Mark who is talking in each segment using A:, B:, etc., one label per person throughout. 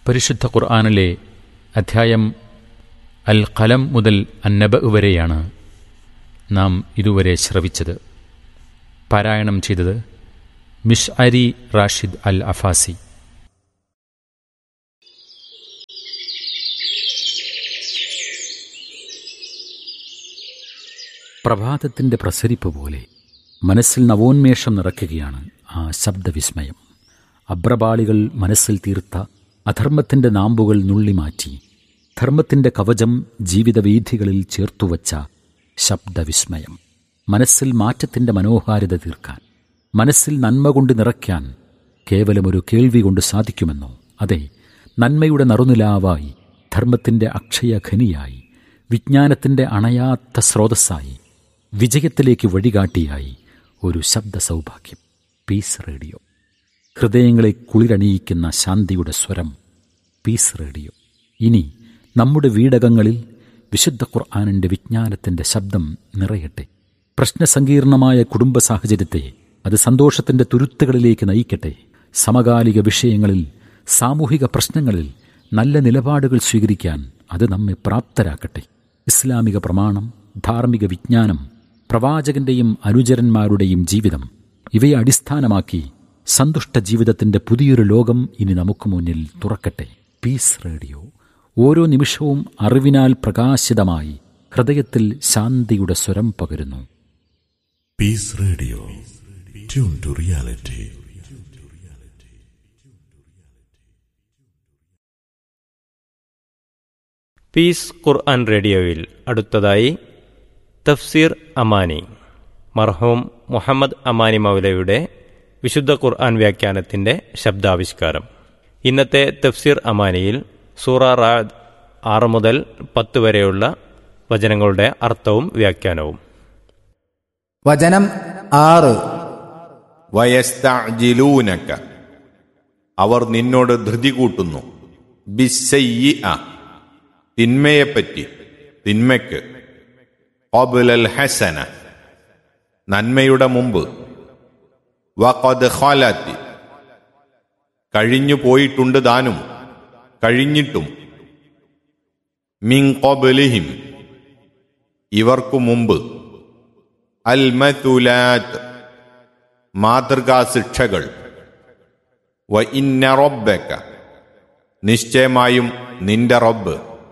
A: പരിശുദ്ധ ഖുർആാനിലെ അധ്യായം അൽ ഖലം മുതൽ അന്നബ വരെയാണ് നാം ഇതുവരെ ശ്രവിച്ചത് പാരായണം ചെയ്തത് മിഷ് അരി റാഷിദ് അൽ അഫാസി പ്രഭാതത്തിൻ്റെ പ്രസരിപ്പ് പോലെ മനസ്സിൽ നവോന്മേഷം നിറയ്ക്കുകയാണ് ആ ശബ്ദവിസ്മയം അബ്രപാളികൾ മനസ്സിൽ തീർത്ത അധർമ്മത്തിൻ്റെ നാമ്പുകൾ നുള്ളിമാറ്റി ധർമ്മത്തിൻ്റെ കവചം ജീവിതവീഥികളിൽ ചേർത്തുവച്ച ശബ്ദവിസ്മയം മനസ്സിൽ മാറ്റത്തിൻ്റെ മനോഹാരിത തീർക്കാൻ മനസ്സിൽ നന്മ കൊണ്ട് നിറയ്ക്കാൻ കേവലമൊരു കേൾവി കൊണ്ട് സാധിക്കുമെന്നോ അതെ നന്മയുടെ നറുനിലാവായി ധർമ്മത്തിൻ്റെ അക്ഷയഖനിയായി വിജ്ഞാനത്തിൻ്റെ അണയാത്ത സ്രോതസ്സായി വിജയത്തിലേക്ക് വഴികാട്ടിയായി ഒരു ശബ്ദ സൗഭാഗ്യം പീസ് റേഡിയോ ഹൃദയങ്ങളെ കുളിരണിയിക്കുന്ന ശാന്തിയുടെ സ്വരം പീസ് റേഡിയോ ഇനി നമ്മുടെ വീടകങ്ങളിൽ വിശുദ്ധ ഖുർആാനിൻ്റെ വിജ്ഞാനത്തിൻ്റെ ശബ്ദം നിറയട്ടെ പ്രശ്നസങ്കീർണമായ കുടുംബ സാഹചര്യത്തെ അത് സന്തോഷത്തിൻ്റെ തുരുത്തുകളിലേക്ക് നയിക്കട്ടെ സമകാലിക വിഷയങ്ങളിൽ സാമൂഹിക പ്രശ്നങ്ങളിൽ നല്ല നിലപാടുകൾ സ്വീകരിക്കാൻ അത് നമ്മെ പ്രാപ്തരാക്കട്ടെ ഇസ്ലാമിക പ്രമാണം ധാർമ്മിക വിജ്ഞാനം പ്രവാചകന്റെയും അനുചരന്മാരുടെയും ജീവിതം ഇവയെ അടിസ്ഥാനമാക്കി സന്തുഷ്ട ജീവിതത്തിന്റെ പുതിയൊരു ലോകം ഇനി നമുക്ക് മുന്നിൽ തുറക്കട്ടെ പീസ് റേഡിയോ ഓരോ നിമിഷവും അറിവിനാൽ പ്രകാശിതമായി ഹൃദയത്തിൽ ശാന്തിയുടെ സ്വരം പകരുന്നു
B: peace radio tune to reality
C: peace Quran റേഡിയോയിൽ അടുത്തതായി തഫ്സീർ അമാനി മർഹൂം മുഹമ്മദ് അമാനി മൗലയുടെ വിശുദ്ധ ഖുർആൻ വ്യാഖ്യാനത്തിൻ്റെ ശബ്ദാവിഷ്കാരം ഇന്നത്തെ തഫ്സീർ അമാനിയിൽ സൂറ റാദ് ആറ് മുതൽ പത്ത് വരെയുള്ള വചനങ്ങളുടെ അർത്ഥവും വ്യാഖ്യാനവും
D: വചനം ആറ്
E: വയസ്തഅജിലൂനക അവർ നിന്നോട് ധൃതി കൂട്ടുന്നു ബിസ്സയ്യി തിന്മയെപ്പറ്റി തിന്മയ്ക്ക് ഖബ്ലൽ ഹസന നന്മയുടെ മുമ്പ് വഖദ് ഖാലത്തി കഴിഞ്ഞു പോയിട്ടുണ്ട് താനും കഴിഞ്ഞിട്ടും മിൻ ഖബ്ലിഹിം ഇവർക്കു മുമ്പ് അൽ മതുലാത്ത് മാതൃകാ ശിക്ഷകൾ വ ഇന്ന റബ്ബക നിശ്ചയമായും നിന്റെ റബ്ബ്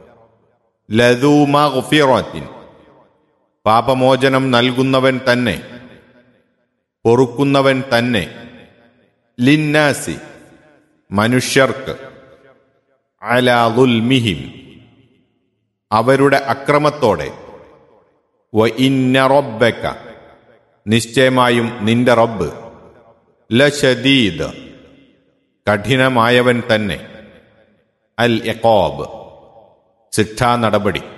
E: ലതൂമഫിറത്തിൻ പാപമോചനം നൽകുന്നവൻ തന്നെ പൊറുക്കുന്നവൻ തന്നെ ലിന്നാസി മനുഷ്യർക്ക് അലാദുൽമിഹിം അവരുടെ അക്രമത്തോടെ വ ഇന്ന റബ്ബക നിശ്ചയമായും നിന്റെ റബ്ബ് ലശദീദ് കഠിനമായവൻ തന്നെ അൽ എക്കോബ് ശിക്ഷാ നടപടി